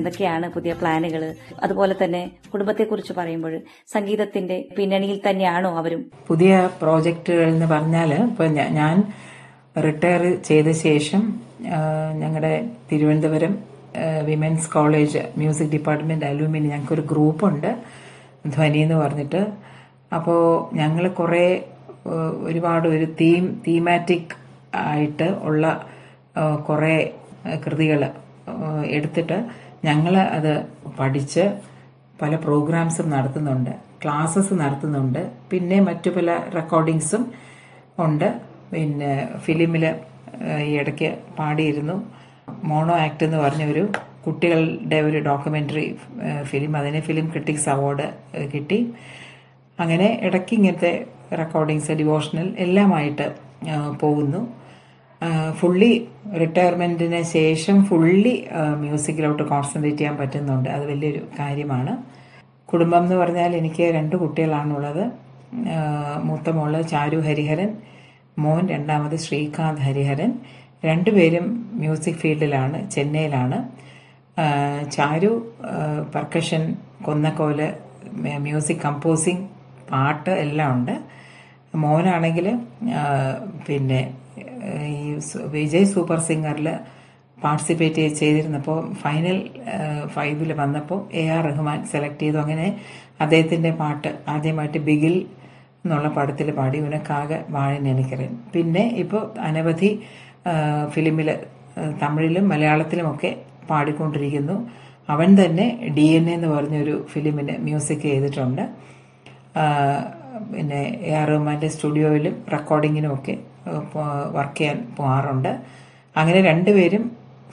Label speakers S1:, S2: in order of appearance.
S1: എന്തൊക്കെയാണ് പുതിയ പ്ലാനുകൾ അതുപോലെ തന്നെ കുടുംബത്തെക്കുറിച്ച് പറയുമ്പോൾ സംഗീതത്തിന്റെ പിന്നണിയിൽ തന്നെയാണോ അവരും
S2: പുതിയ പ്രോജക്റ്റുകൾ എന്ന് പറഞ്ഞാൽ ഇപ്പൊ ഞ- ഞാൻ റിട്ടയർ ചെയ്ത ശേഷം ഞങ്ങളുടെ Thiruvananthapuram women's college music department alumni ഞങ്ങൾക്കൊരു ഗ്രൂപ്പുണ്ട് ധ്വനി എന്ന് പറഞ്ഞിട്ട് അപ്പോൾ ഞങ്ങൾ കുറേ ഏഹ്, ഒരുപാട് ഒരു തീം തീമാറ്റിക് ആയിട്ട് ഉള്ള ഏഹ്, കുറേ കൃതികൾ എടുത്തിട്ട് ഞങ്ങൾ അത് പഠിച്ച് പല പ്രോഗ്രാംസും നടത്തുന്നുണ്ട് ക്ലാസ്സസ് നടത്തുന്നുണ്ട് പിന്നെ മറ്റു പല റെക്കോർഡിങ്സും ഉണ്ട് പിന്നെ ഫിലിമിൽ ഈ ഇടയ്ക്ക് പാടിയിരുന്നു മോണോ ആക്ട് എന്ന് പറഞ്ഞ ഒരു കുട്ടികളുടെ ഒരു ഡോക്യുമെന്ററി ഫിലിം അതിന് ഫിലിം ക്രിട്ടിക്സ് അവാർഡ് കിട്ടി അങ്ങനെ ഇടയ്ക്ക് ഇങ്ങനത്തെ റെക്കോർഡിങ്സ് ഡിവോഷണൽ എല്ലാമായിട്ട് ആ, പോകുന്നു ഫുള്ളി റിട്ടയർമെന്റിന് ശേഷം ഫുള്ളി മ്യൂസിക്കിലോട്ട് കോൺസെൻട്രേറ്റ് ചെയ്യാൻ പറ്റുന്നുണ്ട് അത് വലിയൊരു കാര്യമാണ് കുടുംബം എന്ന് പറഞ്ഞാൽ എനിക്ക് രണ്ട് കുട്ടികളാണുള്ളത് ആ, മൂത്ത മോള് ചാരു ഹരിഹരൻ മോൻ രണ്ടാമത് ശ്രീകാന്ത് ഹരിഹരൻ രണ്ടുപേരും മ്യൂസിക് ഫീൽഡിലാണ് ചെന്നൈയിലാണ് ആ, ചാരു പെർക്കഷൻ കൊന്നക്കോല് മ- മ്യൂസിക് കമ്പോസിങ് പാട്ട് എല്ലാം ഉണ്ട് മോനാണെങ്കിൽ പിന്നെ ആ, ഈ സു- വിജയ് സൂപ്പർ സിംഗറിൽ പാർട്ടിസിപ്പേറ്റ് ചെയ്തിരുന്നപ്പോൾ ഫൈനൽ ഫൈവിൽ വന്നപ്പോൾ എ ആർ റഹ്മാൻ സെലക്ട് ചെയ്തു അങ്ങനെ അദ്ദേഹത്തിന്റെ പാട്ട് ആദ്യമായിട്ട് ബിഗിൽ എന്നുള്ള പടത്തിൽ പാടി ഉനക്കാകെ വാഴനെനിക്കരൻ പിന്നെ ഇപ്പോൾ അനവധി ഫിലിമിൽ തമിഴിലും മലയാളത്തിലുമൊക്കെ പാടിക്കൊണ്ടിരിക്കുന്നു അവൻ തന്നെ ഡി എൻ എന്ന് പറഞ്ഞൊരു ഫിലിമിന് മ്യൂസിക് ചെയ്തിട്ടുണ്ട് ആ, പിന്നെ എ ആർ റഹ്മാന്റെ സ്റ്റുഡിയോയിലും റെക്കോർഡിങ്ങിനും ഒക്കെ വർക്ക് ചെയ്യാൻ പോകാറുണ്ട് അങ്ങനെ രണ്ടുപേരും